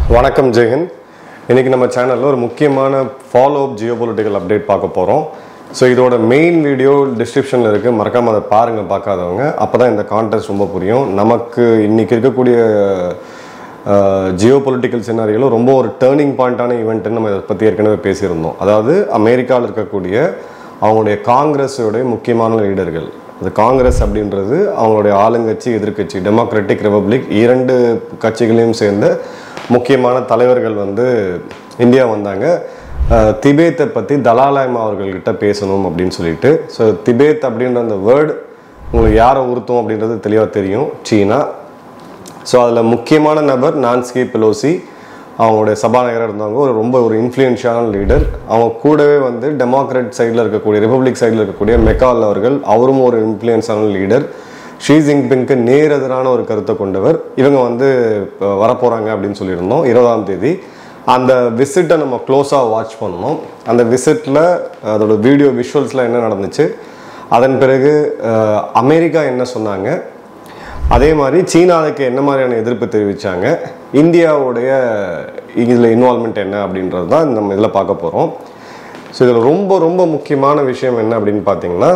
வணக்கம் ஜெயஹிந்த் இன்னைக்கு நம்ம சேனலில் ஒரு முக்கியமான follow up Jio political update பார்க்க போகிறோம் ஸோ இதோட மெயின் வீடியோ டிஸ்கிரிப்ஷனில் இருக்குது மறக்காமல் அதை பாருங்கள் பார்க்காதவங்க அப்போ தான் இந்த கான்டெஸ்ட் ரொம்ப புரியும் நமக்கு இன்னைக்கு இருக்கக்கூடிய ஜியோ பொலிட்டிக்கல் சினாரியில் ரொம்ப ஒரு டேர்னிங் பாயிண்டான ஈவெண்ட்னு நம்ம இதை பற்றி ஏற்கனவே பேசியிருந்தோம் அதாவது அமெரிக்காவில் இருக்கக்கூடிய அவங்களுடைய காங்கிரஸோடைய முக்கியமான லீடர்கள் அது காங்கிரஸ் அப்படின்றது அவங்களுடைய ஆளுங்கட்சி எதிர்க்கட்சி டெமோக்ராட்டிக் ரிபப்ளிக் இரண்டு கட்சிகளையும் சேர்ந்த முக்கியமான தலைவர்கள் வந்து இந்தியா வந்தாங்க அஹ், திபேத்தை பற்றி தலாலாய்மா அவர்கள்கிட்ட பேசணும் அப்படின்னு சொல்லிட்டு ஸோ திபேத் அப்படின்ற அந்த வேர்டு உங்களுக்கு யாரை உறுத்தும் அப்படின்றது தெளிவாக தெரியும் சீனா ஸோ அதில் முக்கியமான நபர் நான்ஸ்கி பெலோசி அவங்களுடைய சபாநாயகராக இருந்தவங்க ஒரு ரொம்ப ஒரு இன்ஃப்ளூயன்ஷியலான லீடர் அவங்க கூடவே வந்து டெமோக்ராட் சைடில் இருக்கக்கூடிய ரிப்பப்ளிக் சைடில் இருக்கக்கூடிய மெக்கால் அவர்கள் அவரும் ஒரு இன்ஃப்ளூயன்ஸான லீடர் ஷீ ஜின்பிங்க்கு நேர் எதிரான ஒரு கருத்தை கொண்டவர் இவங்க வந்து இப்போ வரப்போகிறாங்க அப்படின்னு சொல்லியிருந்தோம் இருபதாம் தேதி அந்த விசிட்டை நம்ம க்ளோஸாக வாட்ச் பண்ணோம் அந்த விசிட்டில் அதோட வீடியோ விஷுவல்ஸ்லாம் என்ன நடந்துச்சு அதன் பிறகு அஹ், அமெரிக்கா என்ன சொன்னாங்க அதே மாதிரி சீனாவுக்கு என்ன மாதிரியான எதிர்ப்பு தெரிவித்தாங்க இந்தியாவுடைய இதில் இன்வால்மெண்ட் என்ன அப்படின்றது தான் நம்ம இதில் பார்க்க போகிறோம் ஸோ இதில் ரொம்ப ரொம்ப முக்கியமான விஷயம் என்ன அப்படின்னு பார்த்தீங்கன்னா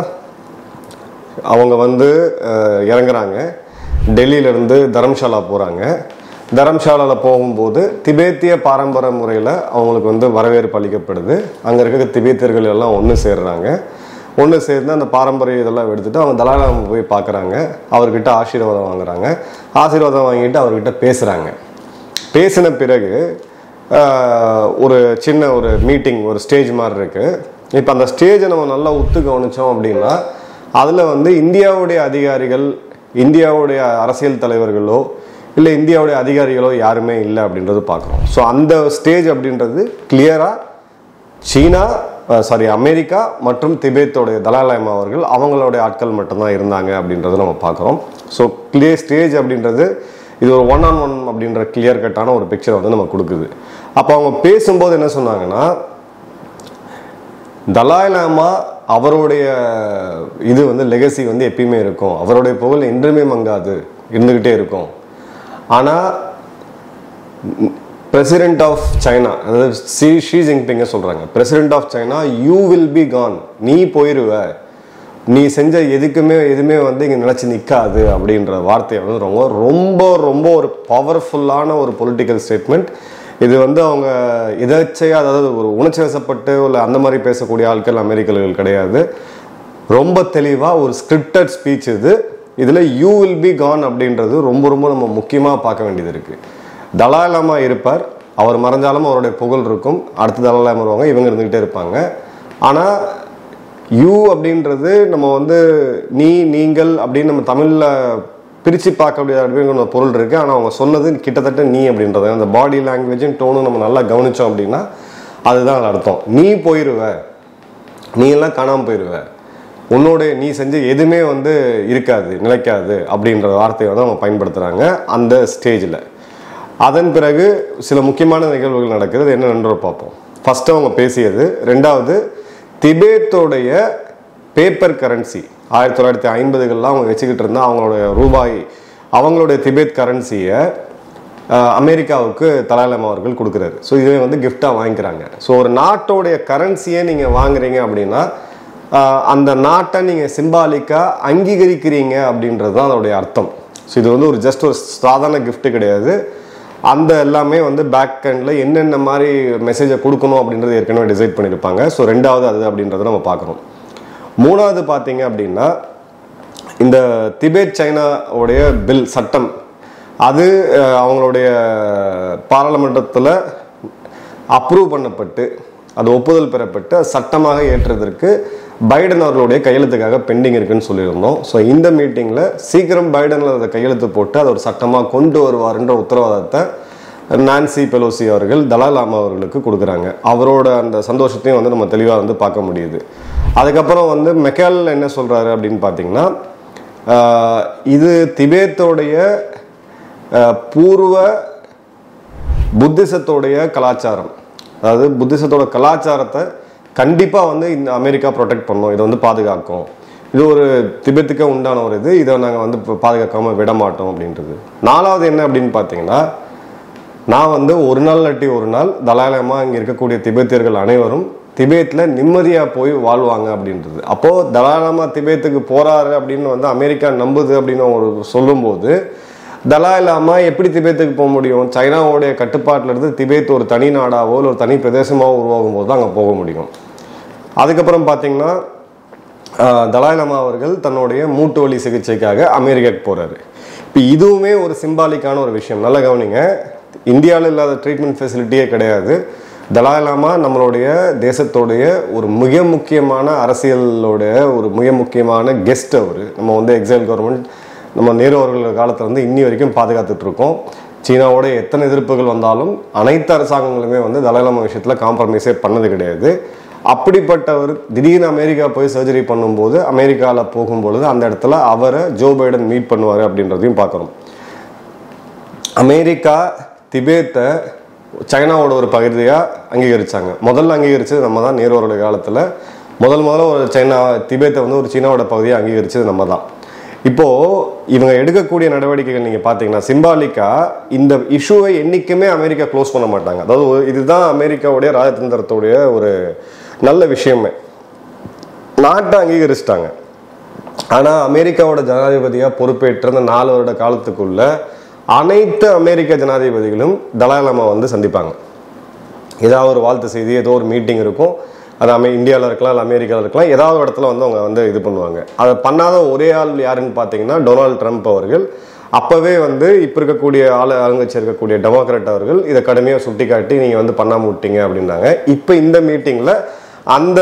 அவங்க வந்து அஹ், இறங்குறாங்க டெல்லியிலேருந்து தரம்ஷாலா போகிறாங்க தரம்ஷாலாவில் போகும்போது திபேத்திய பாரம்பரிய முறையில் அவங்களுக்கு வந்து வரவேற்பு அளிக்கப்படுது அங்கே இருக்க திபேத்தியர்கள் எல்லாம் ஒன்று சேர்றாங்க ஒன்று சேர்ந்து அந்த பாரம்பரிய இதெல்லாம் எடுத்துட்டு அவங்க தலாலாம போய் பார்க்குறாங்க அவர்கிட்ட ஆசீர்வாதம் வாங்குறாங்க ஆசீர்வாதம் வாங்கிட்டு அவர்கிட்ட பேசுகிறாங்க பேசின பிறகு ஆஹ், ஒரு சின்ன ஒரு மீட்டிங் ஒரு ஸ்டேஜ் மாதிரி இருக்கு இப்போ அந்த ஸ்டேஜை நம்ம நல்லா உத்து கவனிச்சோம் அப்படின்னா அதில் வந்து இந்தியாவுடைய அதிகாரிகள் இந்தியாவுடைய அரசியல் தலைவர்களோ இல்லை இந்தியாவுடைய அதிகாரிகளோ யாருமே இல்லை அப்படின்றது பார்க்குறோம் ஸோ அந்த ஸ்டேஜ் அப்படின்றது கிளியராக சீனா சாரி அமெரிக்கா மற்றும் திபேத்தோடைய தலாலாயமா அவர்கள் அவங்களுடைய ஆட்கள் மட்டும்தான் இருந்தாங்க அப்படின்றத நம்ம பார்க்குறோம் ஸோ கிளியர் ஸ்டேஜ் அப்படின்றது இது ஒரு ஒன் ஆன் ஒன் அப்படின்ற கிளியர் கட்டான ஒரு பிக்சரை வந்து நம்ம கொடுக்குது அப்போ அவங்க பேசும்போது என்ன சொன்னாங்கன்னா தலாய் லாமா அவருடைய இது வந்து லெகசி வந்து எப்பயுமே இருக்கும் அவருடைய புகழ் என்றுமே மங்காது இருந்துக்கிட்டே இருக்கும் ஆனால் பிரசிடென்ட் ஆஃப் சைனா அதாவது சி ஷி ஜின்பிங்க சொல்கிறாங்க president of China you will be gone நீ போயிடுவ நீ செஞ்ச எதுக்குமே எதுவுமே வந்து இங்கே நினச்சி நிற்காது அப்படின்ற வார்த்தையை வந்து ரொம்ப ரொம்ப ரொம்ப ஒரு பவர்ஃபுல்லான ஒரு பொலிட்டிக்கல் ஸ்டேட்மெண்ட் இது வந்து அவங்க எதாச்சையாக அதாவது ஒரு உணர்ச்சி வசப்பட்டு இல்லை அந்த மாதிரி பேசக்கூடிய ஆட்கள் அமெரிக்கர்கள் கிடையாது ரொம்ப தெளிவாக ஒரு ஸ்கிரிப்டட் ஸ்பீச் இது இதில் யூ வில் பி கான் அப்படின்றது ரொம்ப ரொம்ப நம்ம முக்கியமாக பார்க்க வேண்டியது இருக்குது தலாலாமா இருப்பார் அவர் மறைஞ்சாலும் அவருடைய புகழ் இருக்கும் அடுத்து தலாலாமா வருவாங்க இவங்க இருந்துக்கிட்டே இருப்பாங்க ஆனால் யூ அப்படின்றது நம்ம வந்து நீ நீங்கள் அப்படின்னு நம்ம தமிழில் பிரித்து பார்க்கக்கூடிய அப்படிங்கிற ஒரு பொருள் இருக்குது ஆனால் அவங்க சொன்னது கிட்டத்தட்ட நீ அப்படின்றது அந்த பாடி லாங்குவேஜும் டோனும் நம்ம நல்லா கவனித்தோம் அப்படின்னா அதுதான் அது அர்த்தம் நீ போயிடுவ நீ எல்லாம் காணாமல் போயிடுவ உன்னோட நீ செஞ்ச எதுவுமே வந்து இருக்காது நிலைக்காது அப்படின்ற வார்த்தையை வந்து அவங்க பயன்படுத்துகிறாங்க அந்த ஸ்டேஜில் அதன் பிறகு சில முக்கியமான நிகழ்வுகள் நடக்குது அது என்னென்று பார்ப்போம் ஃபர்ஸ்ட் அவங்க பேசியது ரெண்டாவது திபேத்தோடைய பேப்பர் கரன்சி ஆயிரத்தி தொள்ளாயிரத்தி ஐம்பதுகள்லாம் அவங்க வச்சுக்கிட்டு இருந்தா அவங்களுடைய ரூபாய் அவங்களுடைய திபேத் கரன்சியை அமெரிக்காவுக்கு தலாலம் அவர்கள் கொடுக்குறாரு ஸோ இதை வந்து கிஃப்டாக வாங்கிக்கிறாங்க ஸோ ஒரு நாட்டோடைய கரன்சியை நீங்கள் வாங்குறீங்க அப்படின்னா ஆஹ், அந்த நாட்டை நீங்கள் சிம்பாலிக்காக அங்கீகரிக்கிறீங்க அப்படின்றது தான் அதோடைய அர்த்தம் ஸோ இது வந்து ஒரு ஜஸ்ட் ஒரு சாதாரண gift கிடையாது அந்த எல்லாமே வந்து பேக் எண்டில் என்னென்ன மாதிரி மெசேஜை கொடுக்கணும் அப்படின்றது ஏற்கனவே டிசைட் பண்ணியிருப்பாங்க ஸோ ரெண்டாவது அது அப்படின்றத நம்ம பார்க்குறோம் மூணாவது பார்த்தீங்க அப்படின்னா இந்த திபேத் சைனாவுடைய பில் சட்டம் அது அஹ், அவங்களுடைய பாராளுமன்றத்தில் அப்ரூவ் பண்ணப்பட்டு அது ஒப்புதல் பெறப்பட்டு அது சட்டமாக ஏற்றுவதற்கு பைடன் அவர்களுடைய கையெழுத்துக்காக பெண்டிங் இருக்குன்னு சொல்லியிருந்தோம் ஸோ இந்த மீட்டிங்கில் சீக்கிரம் பைடனில் அதை கையெழுத்து போட்டு அதை ஒரு சட்டமாக கொண்டு வருவார்ன்ற உத்தரவாதத்தை நான்சி பெலோசி அவர்கள் தலாலாமா அவர்களுக்கு கொடுக்குறாங்க அவரோட அந்த சந்தோஷத்தையும் வந்து நம்ம தெளிவாக வந்து பார்க்க முடியுது அதுக்கப்புறம் வந்து மெக்கால் என்ன சொல்கிறாரு அப்படின்னு பார்த்தீங்கன்னா ஆஹ், இது திபேத்தோடைய ஆஹ், பூர்வ புத்திசத்தோடைய கலாச்சாரம் அதாவது புத்திசத்தோட கலாச்சாரத்தை கண்டிப்பாக வந்து இந்த அமெரிக்கா ப்ரொடெக்ட் பண்ணும் இதை வந்து பாதுகாக்கும் இது ஒரு திபெத்துக்கு உண்டான ஒரு இது இதை நாங்கள் வந்து இப்போ பாதுகாக்காமல் விட மாட்டோம் அப்படின்றது நாலாவது என்ன அப்படின்னு பார்த்தீங்கன்னா நான் வந்து ஒரு நாள் லட்டி ஒரு நாள் தலாலமா இங்கே இருக்கக்கூடிய திபெத்தியர்கள் அனைவரும் திபேத்தில் நிம்மதியாக போய் வாழ்வாங்க அப்படின்றது அப்போது தலாலாமா திபேத்துக்கு போகிறாரு அப்படின்னு வந்து அமெரிக்கா நம்புது அப்படின்னு ஒரு சொல்லும்போது தலாய் லாமா எப்படி திபேத்துக்கு போக முடியும் சைனாவுடைய கட்டுப்பாட்டில் இருந்து திபேத் ஒரு தனி நாடாவோ இல்லை ஒரு தனி பிரதேசமாவோ உருவாகும் போது தான் அங்கே போக முடியும் அதுக்கப்புறம் பார்த்தீங்கன்னா ஆஹ், தலாய் லாமா அவர்கள் தன்னுடைய மூட்டு வலி சிகிச்சைக்காக அமெரிக்காவுக்கு போகிறாரு இப்போ இதுவுமே ஒரு சிம்பாலிக்கான ஒரு விஷயம் நல்லா கவனிங்க இந்தியாவில் இல்லாத ட்ரீட்மெண்ட் ஃபெசிலிட்டியே கிடையாது தலாய் லாமா நம்மளுடைய தேசத்தோடைய ஒரு மிக முக்கியமான அரசியலோடைய ஒரு மிக முக்கியமான கெஸ்ட் அவர் நம்ம வந்து எக்ஸைல் கவர்மெண்ட் நம்ம நேரு அவர்கள் காலத்துல இருந்து இன்னி வரைக்கும் பாதுகாத்துட்டு இருக்கோம் சீனாவோட எத்தனை எதிர்ப்புகள் வந்தாலும் அனைத்து அரசாங்கங்களுமே வந்து தலாலாமா விஷயத்தில் காம்ப்ரமைஸே பண்ணது கிடையாது அப்படிப்பட்டவர் திடீர்னு அமெரிக்கா போய் சர்ஜரி பண்ணும்போது அமெரிக்காவில் போகும்பொழுது அந்த இடத்துல அவரை ஜோ பைடன் மீட் பண்ணுவார் அப்படின்றதையும் பார்க்குறோம் அமெரிக்கா திபேத்தை சைனாவோட ஒரு பகுதியாக அங்கீகரிச்சாங்க முதல்ல அங்கீகரிச்சது நம்ம தான் நேருவோட காலத்தில் முதல் முதல்ல ஒரு சைனா திபேத்தை வந்து ஒரு சீனாவோட பகுதியாக அங்கீகரிச்சது நம்ம தான் இப்போ இவங்க எடுக்கக்கூடிய நடவடிக்கைகள் நீங்க பாத்தீங்கன்னா சிம்பாலிக்கா இந்த இஷ்யூவை என்னைக்குமே அமெரிக்கா க்ளோஸ் பண்ண மாட்டாங்க அதாவது ஒரு- இதுதான் அமெரிக்காவுடைய ராஜதந்திரத்துடைய ஒரு நல்ல விஷயமே நாட்டை அங்கீகரிச்சிட்டாங்க ஆனா அமெரிக்காவோட ஜனாதிபதியா பொறுப்பேற்ற அந்த நாலு வருட காலத்துக்குள்ள அனைத்து அமெரிக்க ஜனாதிபதிகளும் தலாய் லாமா வந்து சந்திப்பாங்க ஏதாவது ஒரு வாழ்த்து செய்தி ஏதோ ஒரு மீட்டிங் இருக்கும் அது அமே இந்தியாவில் இருக்கலாம் இல்லை அமெரிக்காவில் இருக்கலாம் ஏதாவது ஒரு இடத்துல வந்து அவங்க வந்து இது பண்ணுவாங்க அதை பண்ணாத ஒரே ஆள் யாருன்னு பார்த்தீங்கன்னா டொனால்ட் ட்ரம்ப் அவர்கள் அப்போவே வந்து இப்போ இருக்கக்கூடிய ஆளு ஆளுங்கட்சி இருக்கக்கூடிய டெமோக்ராட் அவர்கள் இதை கடுமையாக சுட்டி காட்டி நீங்கள் வந்து பண்ணாம விட்டீங்க அப்படின்னாங்க இப்போ இந்த மீட்டிங்கில் அந்த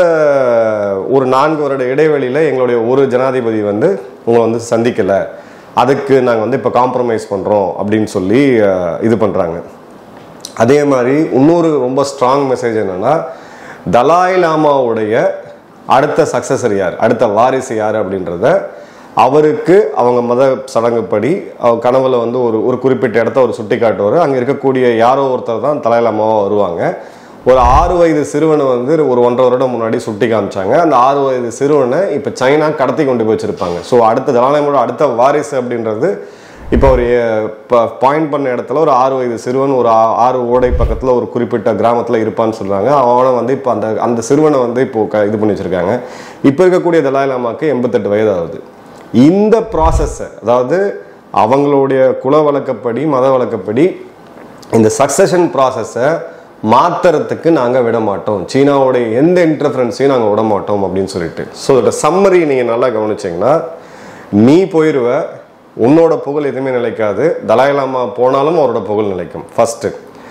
ஒரு நான்கு வருட இடைவெளியில் எங்களுடைய ஒரு ஜனாதிபதி வந்து உங்களை வந்து சந்திக்கலை அதுக்கு நாங்கள் வந்து இப்போ காம்ப்ரமைஸ் பண்ணுறோம் அப்படின்னு சொல்லி அஹ், இது பண்ணுறாங்க அதே மாதிரி இன்னொரு ரொம்ப ஸ்ட்ராங் மெசேஜ் என்னன்னா தலாய் லாமாவுடைய அடுத்த சக்சஸர் யார் அடுத்த வாரிசு யார் அப்படின்றத அவருக்கு அவங்க மத சடங்குப்படி அவங்க கனவுல வந்து ஒரு ஒரு குறிப்பிட்ட இடத்த ஒரு சுட்டி காட்டுவார் அங்கே இருக்கக்கூடிய யாரோ ஒருத்தர் தான் தலாய் லாமாவாக வருவாங்க ஒரு ஆறு வயது சிறுவனை வந்து ஒரு ஒன்றரை வருடம் முன்னாடி சுட்டி காமிச்சாங்க அந்த ஆறு வயது சிறுவனை இப்போ சைனா கடத்தி கொண்டு போய் வச்சிருப்பாங்க ஸோ அடுத்த தலாலாமோட அடுத்த வாரிசு அப்படின்றது இப்போ ஒரு இப்போ பாயிண்ட் பண்ண இடத்துல ஒரு ஆறு வயது சிறுவன் ஒரு ஆ- ஆறு ஓடை பக்கத்தில் ஒரு குறிப்பிட்ட கிராமத்தில் இருப்பான்னு சொல்றாங்க அவனை வந்து இப்போ அந்த அந்த சிறுவனை வந்து இப்போ க இது பண்ணி வச்சிருக்காங்க இப்போ இருக்கக்கூடிய தலாய் லாமாக்கு எண்பத்தெட்டு வயது ஆகுது இந்த ப்ராசஸை அதாவது அவங்களுடைய குல வழக்கப்படி மத வழக்கப்படி இந்த சக்சஷன் ப்ராசஸை மாத்துறதுக்கு நாங்கள் விட மாட்டோம் சீனாவுடைய எந்த இன்டர்ஃபரன்ஸையும் நாங்கள் விட மாட்டோம் அப்படின்னு சொல்லிட்டு ஸோ இதோட சம்மரி நீங்கள் நல்லா கவனிச்சிங்கன்னா நீ போயிடுவ உன்னோட புகழ் எதுவுமே நிலைக்காது தலாய் லாமா போனாலும் அவரோட புகழ் நிலைக்கும் ஃபர்ஸ்ட்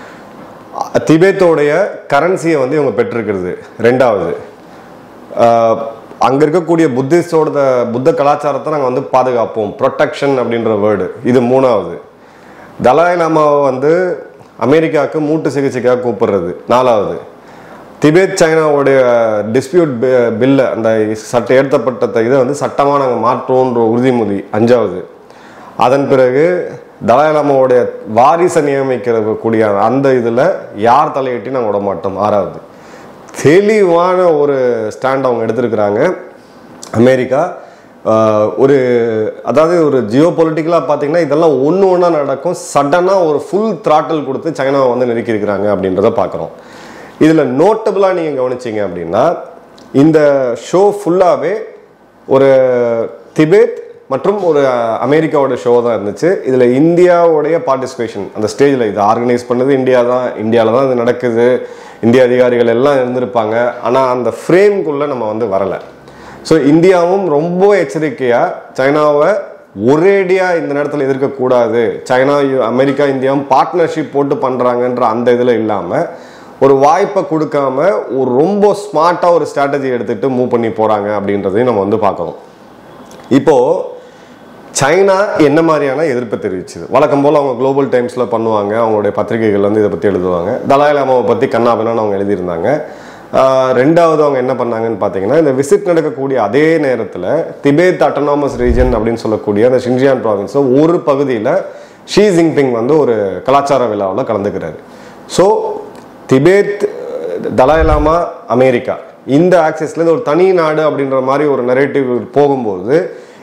திபேத்தோடைய கரன்சியை வந்து இவங்க பெற்றிருக்கிறது ரெண்டாவது ஆஹ், அங்க இருக்கக்கூடிய புத்திஸ்டோட புத்த கலாச்சாரத்தை நாங்கள் வந்து பாதுகாப்போம் ப்ரொடெக்ஷன் அப்படின்ற வேர்டு இது மூணாவது தலாய் லாமாவை வந்து அமெரிக்காவுக்கு மூட்டு சிகிச்சைக்காக கூப்பிடுறது நாலாவது திபேத் சைனாவுடைய டிஸ்பியூட் பில்லை அந்த சட்ட ஏற்றப்பட்ட இதை வந்து சட்டமாக நாங்கள் மாற்றோன்ற உறுதிமொழி அஞ்சாவது அதன் பிறகு தலாய் லாமாவுடைய வாரிசை நியமிக்கிற கூடிய அந்த இதில் யார் தலையிட்டி நாங்கள் விட மாட்டோம் ஆறாவது தெளிவான ஒரு ஸ்டாண்ட் அவங்க எடுத்திருக்கிறாங்க அமெரிக்கா ஆஹ், ஒரு அதாவது ஒரு ஜியோ பொலிட்டிக்கலாக பார்த்தீங்கன்னா இதெல்லாம் ஒன்று ஒன்றா நடக்கும் சடனாக ஒரு ஃபுல் த்ராட்டல் கொடுத்து சைனாவை வந்து நெருக்கியிருக்கிறாங்க அப்படின்றத பார்க்குறோம் இதில் நோட்டபுளாக நீங்கள் கவனிச்சீங்க அப்படின்னா இந்த ஷோ ஃபுல்லாகவே ஒரு திபேத் மற்றும் ஒரு அமெரிக்காவோட ஷோ தான் இருந்துச்சு இதில் இந்தியாவுடைய பார்ட்டிசிபேஷன் அந்த ஸ்டேஜில் இது ஆர்கனைஸ் பண்ணது இந்தியா தான் இந்தியாவில் தான் இது நடக்குது இந்திய அதிகாரிகள் எல்லாம் இருந்திருப்பாங்க ஆனால் அந்த ஃப்ரேம்குள்ளே நம்ம வந்து வரலை ஸோ இந்தியாவும் ரொம்ப எச்சரிக்கையாக சைனாவை ஒரேடியாக இந்த நேரத்தில் எதிர்க்கக்கூடாது சைனா யு- அமெரிக்கா இந்தியாவும் பார்ட்னர்ஷிப் போட்டு பண்ணுறாங்கன்ற அந்த இதில் இல்லாமல் ஒரு வாய்ப்பை கொடுக்காம ஒரு ரொம்ப ஸ்மார்ட்டாக ஒரு ஸ்ட்ராட்டஜி எடுத்துகிட்டு மூவ் பண்ணி போகிறாங்க அப்படின்றதையும் நம்ம வந்து பார்க்குறோம் இப்போ சைனா என்ன மாதிரியான எதிர்ப்பை தெரிவிச்சுது வழக்கம் போல் அவங்க குளோபல் டைம்ஸில் பண்ணுவாங்க அவங்களுடைய பத்திரிகைகள் வந்து இதை பற்றி எழுதுவாங்க தலாய் லாமாவை பற்றி கண்ணாபின்னு அவங்க எழுதியிருந்தாங்க ஆஹ் ரெண்டாவது அவங்க என்ன பண்ணாங்கன்னு பார்த்தீங்கன்னா இந்த விசிட் நடக்கக்கூடிய அதே நேரத்தில் திபேத் அட்டனாமஸ் ரீஜன் அப்படின்னு சொல்லக்கூடிய அந்த ஷின்ஜியான் ப்ராவின்ஸில் ஒரு பகுதியில் ஷீ ஜின்பிங் வந்து ஒரு கலாச்சார விழாவில் கலந்துக்கிறாரு so Tibet Dalai Lama America இந்த ஆக்சிஸ்ல ஒரு தனி நாடு அப்படின்ற மாதிரி ஒரு நரேட்டிவ் போகும்போது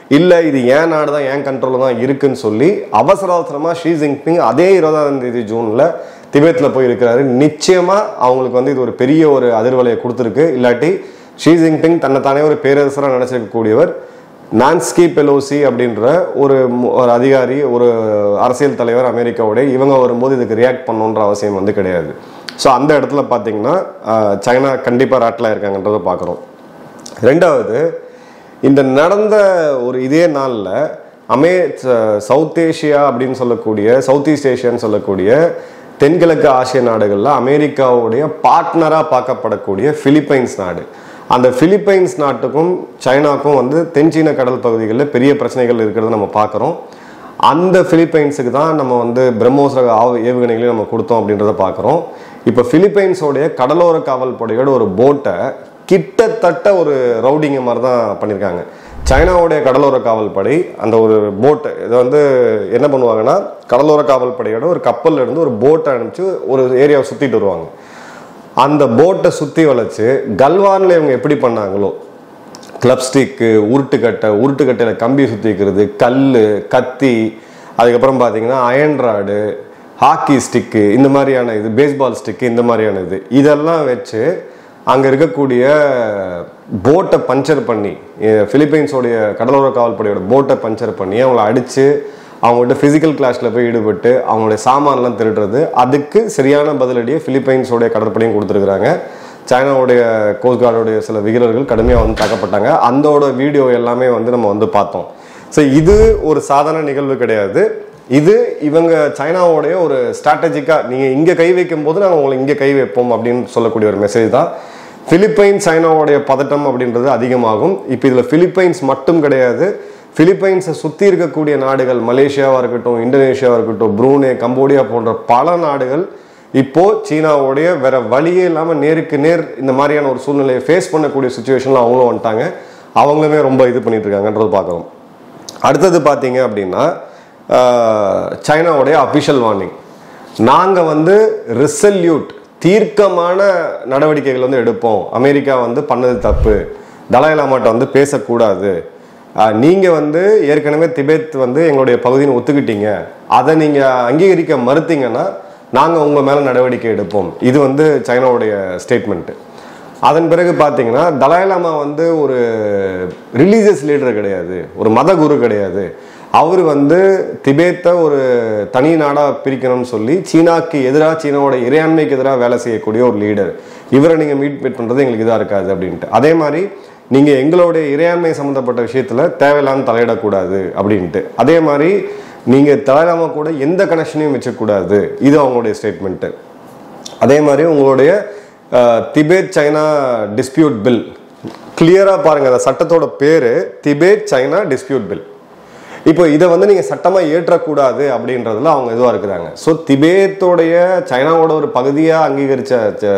இல்லை இது ஏன் நாடு தான் ஏன் கண்ட்ரோலில் தான் இருக்குன்னு சொல்லி அவசர அவசரமாக ஷீ ஜின்பிங் அதே இருபதாம் தேதி ஜூனில் திபெத்தில் போய் இருக்கிறாரு நிச்சயமாக அவங்களுக்கு வந்து இது ஒரு பெரிய ஒரு அதிர்வலையை கொடுத்துருக்கு இல்லாட்டி ஷீ ஜின்பிங் தன்னைத்தானே ஒரு பேரரசராக நினச்சிருக்கக்கூடியவர் நான்ஸ்கி பெலோசி அப்படின்ற ஒரு மு- ஒரு அதிகாரி ஒரு அரசியல் தலைவர் அமெரிக்காவுடைய இவங்க வரும்போது இதுக்கு ரியாக்ட் பண்ணணுன்ற அவசியம் வந்து கிடையாது ஸோ அந்த இடத்துல பார்த்தீங்கன்னா ஆஹ், சைனா கண்டிப்பாக ராட்டில் இருக்காங்கன்றதை பார்க்குறோம் ரெண்டாவது இந்த நடந்த ஒரு இதே நாளில் அமே ச- சவுத் ஏஷியா அப்படின்னு சொல்லக்கூடிய சவுத் ஈஸ்ட் ஏஷியான்னு சொல்லக்கூடிய தென்கிழக்கு ஆசிய நாடுகளில் அமெரிக்காவுடைய பார்ட்னராக பார்க்கப்படக்கூடிய பிலிப்பைன்ஸ் நாடு அந்த பிலிப்பைன்ஸ் நாட்டுக்கும் சைனாக்கும் வந்து தென்சீன கடல் பகுதிகளில் பெரிய பிரச்சனைகள் இருக்கிறத நம்ம பார்க்குறோம் அந்த பிலிப்பைன்ஸுக்கு தான் நம்ம வந்து பிரம்மோஸ் ரக ஆவ- ஏவுகணைகளையும் நம்ம கொடுத்தோம் அப்படின்றத பார்க்குறோம் இப்போ பிலிப்பைன்ஸோடைய கடலோர காவல் படையோட ஒரு போட்டை கிட்டத்தட்ட ஒரு ரவுடிங்க மாதிரி தான் பண்ணியிருக்காங்க சைனாவுடைய கடலோர காவல் படை அந்த ஒரு போட்டை இதை வந்து என்ன பண்ணுவாங்கன்னா கடலோர காவல் படையோட ஒரு கப்பல்ல இருந்து ஒரு போட்டை அனுப்பிச்சு ஒரு ஏரியாவை சுற்றிட்டு வருவாங்க அந்த போட்டை சுற்றி வளைச்சு கல்வானில் இவங்க எப்படி பண்ணாங்களோ கிளப் ஸ்டிக்கு உருட்டுக்கட்டை உருட்டுக்கட்டையில் கம்பி சுற்றிக்கிறது கல் கத்தி அதுக்கப்புறம் பார்த்தீங்கன்னா அயன் ராடு ஹாக்கி ஸ்டிக்கு இந்த மாதிரியான இது பேஸ்பால் ஸ்டிக்கு இந்த மாதிரியான இது இதெல்லாம் வச்சு அங்கே இருக்கக்கூடிய போட்டை பஞ்சர் பண்ணி அஹ் பிலிப்பைன்ஸோடைய கடலோர காவல்படையோட போட்டை பஞ்சர் பண்ணி அவங்கள அடித்து அவங்கள்ட்ட ஃபிசிக்கல் கிளாஸில் போய் ஈடுபட்டு அவங்களுடைய சாமான்லாம் திருடுறது அதுக்கு சரியான பதிலடியை பிலிப்பைன்ஸோடைய கடற்படையும் கொடுத்துருக்குறாங்க சைனாவுடைய கோஸ்ட் கார்டுடைய சில வீரர்கள் கடுமையாக வந்து தாக்கப்பட்டாங்க அந்தோட வீடியோ எல்லாமே வந்து நம்ம வந்து பார்த்தோம் ஸோ இது ஒரு சாதாரண நிகழ்வு கிடையாது இது இவங்க சைனாவுடைய ஒரு ஸ்ட்ராட்டஜிக்காக நீங்கள் இங்கே கை வைக்கும் போது நாங்கள் உங்களை இங்கே கை வைப்போம் அப்படின்னு சொல்லக்கூடிய ஒரு மெசேஜ் தான் பிலிப்பைன்ஸ் சைனாவுடைய பதட்டம் அப்படின்றது அதிகமாகும் இப்போ இதில் பிலிப்பைன்ஸ் மட்டும் கிடையாது பிலிப்பைன்ஸை சுற்றி இருக்கக்கூடிய நாடுகள் மலேசியாவாக இருக்கட்டும் இந்தோனேஷியாவாக இருக்கட்டும் ப்ரூனே கம்போடியா போன்ற பல நாடுகள் இப்போ சீனாவுடைய வேற வழியே இல்லாமல் நேருக்கு நேர் இந்த மாதிரியான ஒரு சூழ்நிலையை ஃபேஸ் பண்ணக்கூடிய சுச்சுவேஷனில் அவங்களும் வந்துட்டாங்க அவங்களுமே ரொம்ப இது பண்ணிட்டு இருக்காங்கன்றது பார்க்குறோம் அடுத்தது பார்த்தீங்க அப்படின்னா ஆஹ், சைனாவுடைய அஃபிஷியல் வார்னிங் நாங்கள் வந்து ரிசல்யூட் தீர்க்கமான நடவடிக்கைகள் வந்து எடுப்போம் அமெரிக்கா வந்து பண்ணது தப்பு தலாய் லாமாட்ட வந்து பேசக்கூடாது ஆஹ், நீங்க வந்து ஏற்கனவே திபெத் வந்து எங்களுடைய பகுதின்னு ஒத்துக்கிட்டீங்க அதை நீங்க அங்கீகரிக்க மறுத்தீங்கன்னா நாங்க உங்க மேல நடவடிக்கை எடுப்போம் இது வந்து சைனாவுடைய ஸ்டேட்மெண்ட் அதன் பிறகு பார்த்தீங்கன்னா தலாய் லாமா வந்து ஒரு ரிலீஜியஸ் லீடர் கிடையாது ஒரு மத குரு கிடையாது அவர் வந்து திபேத்தை ஒரு தனி நாடாக பிரிக்கணும்னு சொல்லி சீனாக்கு எதிராக சீனாவோட இறையாண்மைக்கு எதிராக வேலை செய்யக்கூடிய ஒரு லீடர் இவரை நீங்கள் மீட் மீட் பண்ணுறது எங்களுக்கு இதாக இருக்காது அப்படின்ட்டு அதே மாதிரி நீங்கள் எங்களுடைய இறையாண்மை சம்மந்தப்பட்ட விஷயத்தில் தேவையில்லாம தலையிடக்கூடாது அப்படின்ட்டு அதே மாதிரி நீங்கள் தலையிடாம கூட எந்த கனெக்ஷனையும் வச்சக்கூடாது இது அவங்களுடைய ஸ்டேட்மெண்ட்டு அதே மாதிரி உங்களுடைய அஹ், திபேத் சைனா டிஸ்பியூட் பில் கிளியராக பாருங்க அந்த சட்டத்தோட பேரு திபேத் சைனா டிஸ்பியூட் பில் இப்போ இதை வந்து நீங்கள் சட்டமாக ஏற்றக்கூடாது அப்படின்றதுல அவங்க இதுவாக இருக்கிறாங்க ஸோ திபேத்தோடைய சைனாவோட ஒரு பகுதியாக அங்கீகரித்த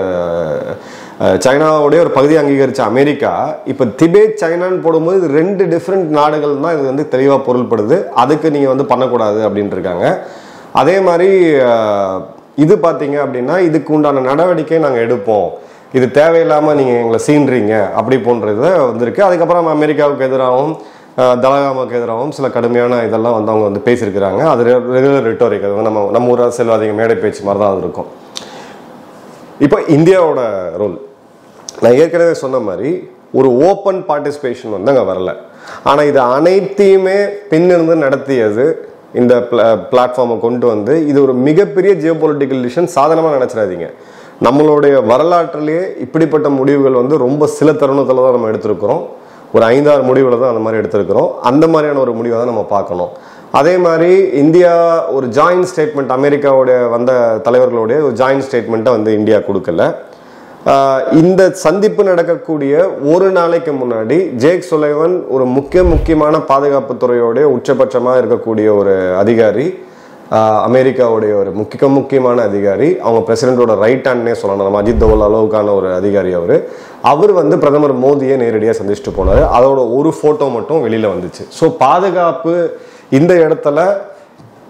சைனாவுடைய ஒரு பகுதியை அங்கீகரித்த அமெரிக்கா இப்போ திபேத் சைனான்னு போடும்போது இது ரெண்டு டிஃப்ரெண்ட் நாடுகள் தான் இது வந்து தெளிவாக பொருள்படுது அதுக்கு நீங்கள் வந்து பண்ணக்கூடாது அப்படின்ட்டு இருக்காங்க அதே மாதிரி அஹ், இது பார்த்தீங்க அப்படின்னா இதுக்கு உண்டான நடவடிக்கை நாங்கள் எடுப்போம் இது தேவையில்லாமல் நீங்கள் எங்களை சீன்றீங்க அப்படி போன்றது வந்திருக்கு அதுக்கப்புறம் அமெரிக்காவுக்கு எதிராகவும் அஹ், தலகாமாவுக்கு எதிராகவும் சில கடுமையான இதெல்லாம் வந்து அவங்க வந்து பேசியிருக்கிறாங்க அது ரெகுலர் ரிட்டோரிக் அது வந்து நம்ம நம்ம ஊராக செல்வாதீங்க மேடை பேச்சு மாதிரி தான் அது இருக்கும் இப்போ இந்தியாவோட ரோல் நான் ஏற்கனவே சொன்ன மாதிரி ஒரு ஓப்பன் பார்ட்டிசிபேஷன் வந்து அங்கே வரல ஆனால் இது அனைத்தையுமே பின்னிருந்து நடத்தியது இந்த பிளாட்ஃபார்மை கொண்டு வந்து இது ஒரு மிகப்பெரிய ஜியோ பொலிட்டிக்கல் டிசிஷன் சாதனமாக நினச்சிடாதீங்க நம்மளுடைய வரலாற்றிலேயே இப்படிப்பட்ட முடிவுகள் வந்து ரொம்ப சில தருணத்தில் தான் நம்ம எடுத்திருக்கிறோம் ஒரு ஐந்தாறு முடிவுகளை தான் அந்த மாதிரி எடுத்திருக்கிறோம் அந்த மாதிரியான ஒரு முடிவை தான் நம்ம பார்க்கணும் அதே மாதிரி இந்தியா ஒரு ஜாயின்ட் ஸ்டேட்மெண்ட் அமெரிக்காவுடைய வந்த தலைவர்களுடைய ஒரு ஜாயின்ட் ஸ்டேட்மெண்ட்டை வந்து இந்தியா கொடுக்கல ஆஹ் இந்த சந்திப்பு நடக்கக்கூடிய ஒரு நாளைக்கு முன்னாடி ஜேக் சுலைவன் ஒரு முக்கிய முக்கியமான பாதுகாப்பு துறையோடைய உச்சபட்சமாக இருக்கக்கூடிய ஒரு அதிகாரி ஆஹ் அமெரிக்காவுடைய ஒரு முக்கிய முக்கியமான அதிகாரி அவங்க பிரசிடென்ட்டோட ரைட் ஹேண்ட்னே சொல்லணும் நம்ம அஜித் தோவல் அளவுக்கான ஒரு அதிகாரி அவர் அவர் வந்து பிரதமர் மோடியை நேரடியாக சந்திச்சுட்டு போனார் அதோட ஒரு ஃபோட்டோ மட்டும் வெளியில் வந்துச்சு ஸோ பாதுகாப்பு இந்த இடத்துல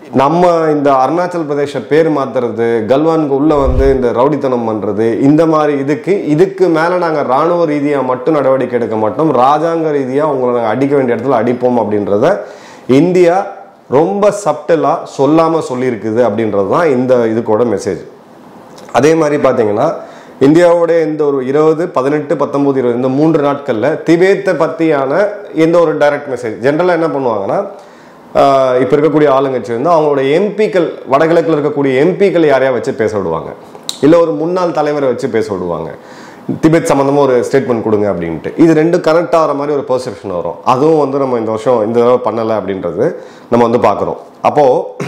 நம்ம இந்த அருணாச்சல் பிரதேச பேர் மாத்துறது கல்வானுக்கு உள்ள வந்து இந்த ரவுடித்தனம் பண்றது இந்த மாதிரி இதுக்கு இதுக்கு மேல நாங்க ராணுவ ரீதியா மட்டும் நடவடிக்கை எடுக்க மாட்டோம் ராஜாங்க ரீதியா உங்களை நாங்க அடிக்க வேண்டிய இடத்துல அடிப்போம் அப்படின்றத இந்தியா ரொம்ப சப்டலா சொல்லாம சொல்லியிருக்குது அப்படின்றது தான் இந்த இதுக்கோட மெசேஜ் அதே மாதிரி பார்த்தீங்கன்னா இந்தியாவோட இந்த ஒரு இருபது பதினெட்டு பத்தொன்பது இருபது இந்த மூன்று நாட்களில் திபேத்தை பற்றியான எந்த ஒரு டைரக்ட் மெசேஜ் ஜென்ரலாக என்ன பண்ணுவாங்கன்னா இப்போ இருக்கக்கூடிய ஆளுங்கட்சி வந்து அவங்களோட எம்பிக்கள் வடகிழக்கில் இருக்கக்கூடிய எம்பிக்கள் யாரையா வச்சு பேச விடுவாங்க இல்லை ஒரு முன்னாள் தலைவரை வச்சு பேச விடுவாங்க திபெத் சம்மந்தமாக ஒரு ஸ்டேட்மெண்ட் கொடுங்க அப்படின்ட்டு இது ரெண்டும் கனெக்ட் ஆகிற மாதிரி ஒரு பெர்செப்ஷன் வரும் அதுவும் வந்து நம்ம இந்த வருஷம் இந்த தடவை பண்ணலை அப்படின்றது நம்ம வந்து பார்க்குறோம் அப்போது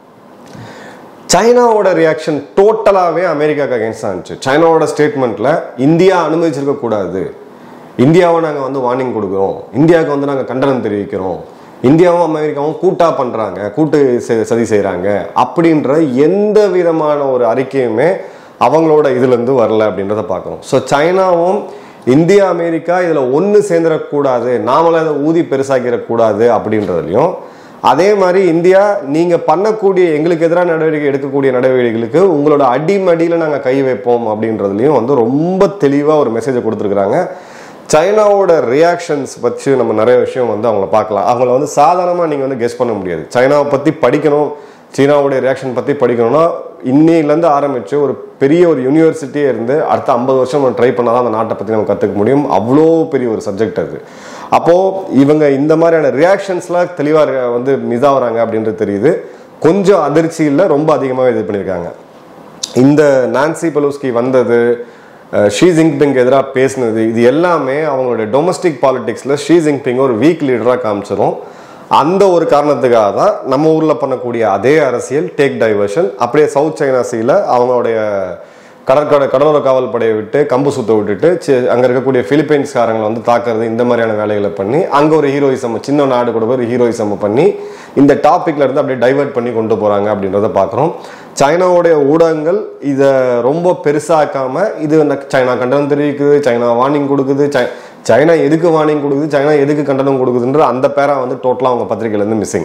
சைனாவோட ரியாக்ஷன் டோட்டலாகவே அமெரிக்காவுக்கு அகேன்ஸ்ட் இருந்துச்சு சைனாவோட ஸ்டேட்மெண்ட்டில் இந்தியா அனுமதிச்சிருக்க கூடாது இந்தியாவை நாங்கள் வந்து வார்னிங் கொடுக்குறோம் இந்தியாவுக்கு வந்து நாங்கள் கண்டனம் தெரிவிக்கிறோம் இந்தியாவும் அமெரிக்காவும் கூட்டாக பண்ணுறாங்க கூட்டு செ- சதி செய்கிறாங்க அப்படின்ற எந்த விதமான ஒரு அறிக்கையுமே அவங்களோட இதுலேருந்து வரல அப்படின்றத பார்க்குறோம் ஸோ சைனாவும் இந்தியா அமெரிக்கா இதில் ஒன்று சேர்ந்துடக்கூடாது நாமளும் அதை ஊதி பெருசாக்கிடக்கூடாது அப்படின்றதுலையும் அதே மாதிரி இந்தியா நீங்க பண்ணக்கூடிய எங்களுக்கு எதிரான நடவடிக்கை எடுக்கக்கூடிய நடவடிக்கைகளுக்கு உங்களோட அடிமடியில் நாங்கள் கை வைப்போம் அப்படின்றதுலையும் வந்து ரொம்ப தெளிவாக ஒரு மெசேஜை கொடுத்துருக்குறாங்க சைனாவோட ரியாக்ஷன்ஸ் வச்சு நம்ம நிறைய விஷயம் வந்து அவங்கள பார்க்கலாம் அவங்கள வந்து சாதாரணமாக நீங்கள் வந்து கெஸ் பண்ண முடியாது சைனாவை பற்றி படிக்கணும் சீனாவுடைய ரியாக்ஷன் பற்றி படிக்கணும்னா இன்னையிலேருந்து ஆரம்பித்து ஒரு பெரிய ஒரு யூனிவர்சிட்டியே இருந்து அடுத்த ஐம்பது வருஷம் நம்ம ட்ரை பண்ணால் தான் அந்த நாட்டை பற்றி நம்ம கற்றுக்க முடியும் அவ்வளோ பெரிய ஒரு சப்ஜெக்ட் அது அப்போது இவங்க இந்த மாதிரியான ரியாக்ஷன்ஸ்லாம் தெளிவாக வந்து மிஸ் ஆகுறாங்க அப்படின்றது தெரியுது கொஞ்சம் அதிர்ச்சியில் ரொம்ப அதிகமாக இது பண்ணியிருக்காங்க இந்த நான்சி பெலோஸ்கி வந்தது அஹ், ஷி ஜின்பிங் எதிராக பேசினது இது எல்லாமே அவங்களுடைய டொமஸ்டிக் பாலிடிக்ஸில் ஷி ஜின்பிங் ஒரு வீக் லீடராக காமிச்சிரும் அந்த ஒரு காரணத்துக்காக தான் நம்ம ஊரில் பண்ணக்கூடிய அதே அரசியல் டேக் டைவர்ஷன் அப்படியே சவுத் சைனா சீல அவங்களுடைய கடற்கடை கடலோர காவல் படையை விட்டு கம்பு சுத்த விட்டுட்டு சி- அங்க இருக்கக்கூடிய பிலிப்பைன்ஸ்காரங்களை வந்து தாக்குறது இந்த மாதிரியான வேலைகளை பண்ணி அங்க ஒரு ஹீரோயிசம் சின்ன நாடு கூட ஒரு ஹீரோயிசம் பண்ணி இந்த டாபிக்ல இருந்து அப்படியே டைவர்ட் பண்ணி கொண்டு போறாங்க அப்படின்றத பார்க்குறோம் சைனாவுடைய ஊடகங்கள் இதை ரொம்ப பெருசாக்காம இது இந்த சைனா கண்டனம் தெரிவிக்குது சைனா வார்னிங் கொடுக்குது சை- சைனா எதுக்கு வார்னிங் கொடுக்குது சைனா எதுக்கு கண்டனம் கொடுக்குதுன்ற அந்த பேரா வந்து டோட்டலாக அவங்க பத்திரிகையில இருந்து மிஸ்ஸிங்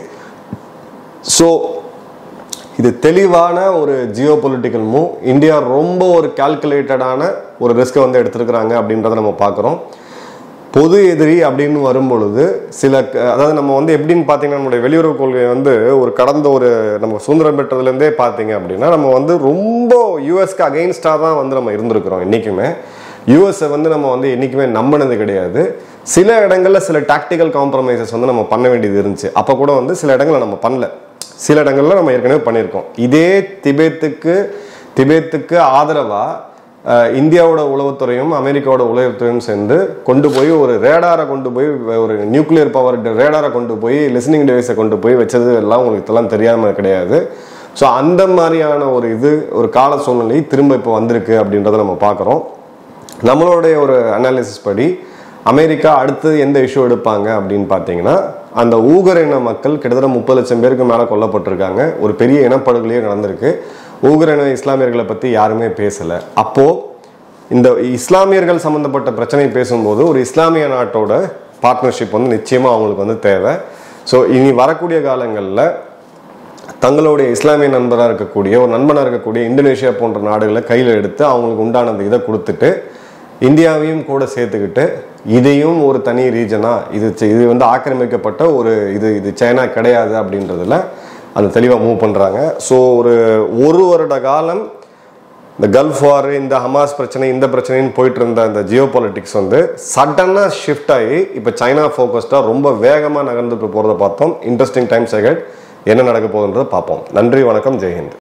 ஸோ இது தெளிவான ஒரு ஜியோ பொலிட்டிக்கல் மூவ் இந்தியா ரொம்ப ஒரு கால்குலேட்டடான ஒரு ரிஸ்க்கை வந்து எடுத்திருக்கிறாங்க அப்படின்றத நம்ம பார்க்குறோம் பொது எதிரி அப்படின்னு வரும்பொழுது சில க- அதாவது நம்ம வந்து எப்படின்னு பார்த்தீங்கன்னா நம்மளுடைய வெளியுறவு கொள்கை வந்து ஒரு கடந்த ஒரு நம்ம சுதந்திரம் பெற்றதுலேருந்தே பார்த்தீங்க அப்படின்னா நம்ம வந்து ரொம்ப யூஎஸ்க்கு அகெயின்ஸ்டாக தான் வந்து நம்ம இருந்திருக்கிறோம் என்றைக்குமே யூஎஸ்ஸை வந்து நம்ம வந்து என்றைக்குமே நம்பினது கிடையாது சில இடங்கள்ல சில டாக்டிக்கல் காம்ப்ரமைசஸ் வந்து நம்ம பண்ண வேண்டியது இருந்துச்சு அப்போ கூட வந்து சில இடங்களை நம்ம பண்ணல சில இடங்கள்ல நம்ம ஏற்கனவே பண்ணியிருக்கோம் இதே திபேத்துக்கு திபேத்துக்கு ஆதரவா அஹ், இந்தியாவோட உளவுத்துறையும் அமெரிக்காவோட உளவுத்துறையும் சேர்ந்து கொண்டு போய் ஒரு ரேடாரை கொண்டு போய் ஒரு நியூக்ளியர் பவர் ரேடாரை கொண்டு போய் லிசனிங் டிவைஸை கொண்டு போய் வச்சது எல்லாம் உங்களுக்கு இதெல்லாம் தெரியாம கிடையாது ஸோ அந்த மாதிரியான ஒரு இது ஒரு கால சூழ்நிலை திரும்ப இப்போ வந்திருக்கு அப்படின்றத நம்ம பார்க்குறோம் நம்மளுடைய ஒரு அனாலிசிஸ் படி அமெரிக்கா அடுத்து எந்த இஷ்யூ எடுப்பாங்க அப்படின்னு பார்த்தீங்கன்னா அந்த ஊகர் இன மக்கள் கிட்டத்தட்ட முப்பது லட்சம் பேருக்கு மேலே கொல்லப்பட்டிருக்காங்க ஒரு பெரிய இனப்படுகொலையே நடந்திருக்கு ஊகர் இன இஸ்லாமியர்களை பற்றி யாருமே பேசலை அப்போது இந்த இஸ்லாமியர்கள் சம்மந்தப்பட்ட பிரச்சனை பேசும்போது ஒரு இஸ்லாமிய நாட்டோட பார்ட்னர்ஷிப் வந்து நிச்சயமாக அவங்களுக்கு வந்து தேவை ஸோ இனி வரக்கூடிய காலங்களில் தங்களுடைய இஸ்லாமிய நண்பராக இருக்கக்கூடிய ஒரு நண்பனாக இருக்கக்கூடிய இந்தோனேஷியா போன்ற நாடுகளை கையில் எடுத்து அவங்களுக்கு உண்டான அந்த இதை கொடுத்துட்டு இந்தியாவையும் கூட சேர்த்துக்கிட்டு இதையும் ஒரு தனி ரீஜனாக இது சி- இது வந்து ஆக்கிரமிக்கப்பட்ட ஒரு இது இது சைனா கிடையாது அப்படின்றதுல அது தெளிவாக மூவ் பண்ணுறாங்க ஸோ ஒரு ஒரு வருட காலம் இந்த கல்ஃப் வார் இந்த ஹமாஸ் பிரச்சனை இந்த பிரச்சனைன்னு போயிட்டு இருந்த அந்த ஜியோ பாலிட்டிக்ஸ் வந்து சடனாக ஷிஃப்ட் ஆகி இப்போ சைனா ஃபோக்கஸ்டாக ரொம்ப வேகமாக நகர்ந்துட்டு போகிறத பார்த்தோம் இன்ட்ரெஸ்டிங் டைம்ஸ் அகட் என்ன நடக்க போகுதுன்றதை பார்ப்போம் நன்றி வணக்கம் ஜெய்ஹிந்த்